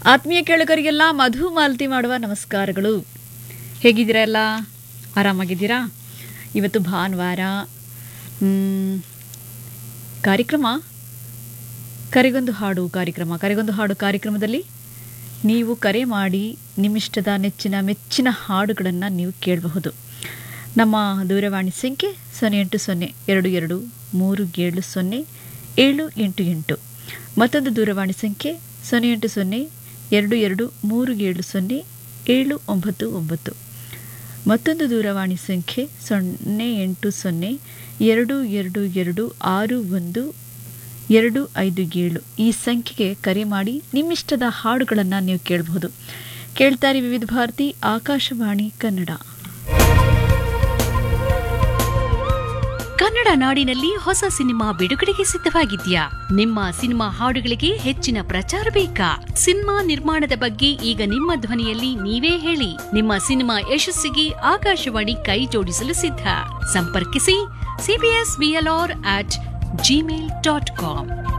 ಆತ್ಮೀಯ ಕೇಳುಗರಿಗೆಲ್ಲ ಮಧು ಮಾಲತಿ ಮಾಡುವ ನಮಸ್ಕಾರಗಳು ಹೇಗಿದ್ದೀರಾ ಎಲ್ಲ ಆರಾಮಾಗಿದ್ದೀರಾ ಇವತ್ತು ಭಾನುವಾರ ಮ್, ಕಾರ್ಯಕ್ರಮ ಕರೆಗೊಂದು ಹಾಡು ಕಾರ್ಯಕ್ರಮ ಕರೆಗೊಂದು ಹಾಡು ಕಾರ್ಯಕ್ರಮದಲ್ಲಿ ನೀವು ಕರೆ ಮಾಡಿ ನಿಮ್ಮಿಷ್ಟದ ನೆಚ್ಚಿನ ಮೆಚ್ಚಿನ ಹಾಡುಗಳನ್ನು ನೀವು ಕೇಳಬಹುದು ನಮ್ಮ ದೂರವಾಣಿ ಸಂಖ್ಯೆ ಸೊನ್ನೆ ಎಂಟು ಸೊನ್ನೆ ಎರಡು ಎರಡು ಮೂರು ಏಳು ಸೊನ್ನೆ ಏಳು ಎಂಟು ಎಂಟು ಮತ್ತೊಂದು ದೂರವಾಣಿ ಸಂಖ್ಯೆ ಸೊನ್ನೆ ಎಂಟು ಸೊನ್ನೆ ಎರಡು ಎರಡು ಮೂರು ಏಳು ಸೊನ್ನೆ ಏಳು ಒಂಬತ್ತು ಒಂಬತ್ತು ಮತ್ತೊಂದು ದೂರವಾಣಿ ಸಂಖ್ಯೆ ಸೊನ್ನೆ ಎಂಟು ಸೊನ್ನೆ ಎರಡು ಎರಡು ಎರಡು ಆರು ಒಂದು ಎರಡು ಐದು ಏಳು ಈ ಸಂಖ್ಯೆಗೆ ಕರೆ ಮಾಡಿ ನಿಮ್ಮಿಷ್ಟದ ಹಾಡುಗಳನ್ನು ನೀವು ಕೇಳಬಹುದು ಕೇಳ್ತಾರೆ ವಿವಿಧ ಭಾರತಿ ಆಕಾಶವಾಣಿ ಕನ್ನಡ ಕನ್ನಡ ನಾಡಿನಲ್ಲಿ ಹೊಸ ಸಿನಿಮಾ ಬಿಡುಗಡೆಗೆ ಸಿದ್ಧವಾಗಿದ್ಯಾ ನಿಮ್ಮ ಸಿನಿಮಾ ಹಾಡುಗಳಿಗೆ ಹೆಚ್ಚಿನ ಪ್ರಚಾರ ಬೇಕಾ ಸಿನಿಮಾ ನಿರ್ಮಾಣದ ಬಗ್ಗೆ ಈಗ ನಿಮ್ಮ ಧ್ವನಿಯಲ್ಲಿ ನೀವೇ ಹೇಳಿ ನಿಮ್ಮ ಸಿನಿಮಾ ಯಶಸ್ಸಿಗೆ ಆಕಾಶವಾಣಿ ಕೈ ಜೋಡಿಸಲು ಸಿದ್ಧ ಸಂಪರ್ಕಿಸಿ CBS VLR at Gmail dot com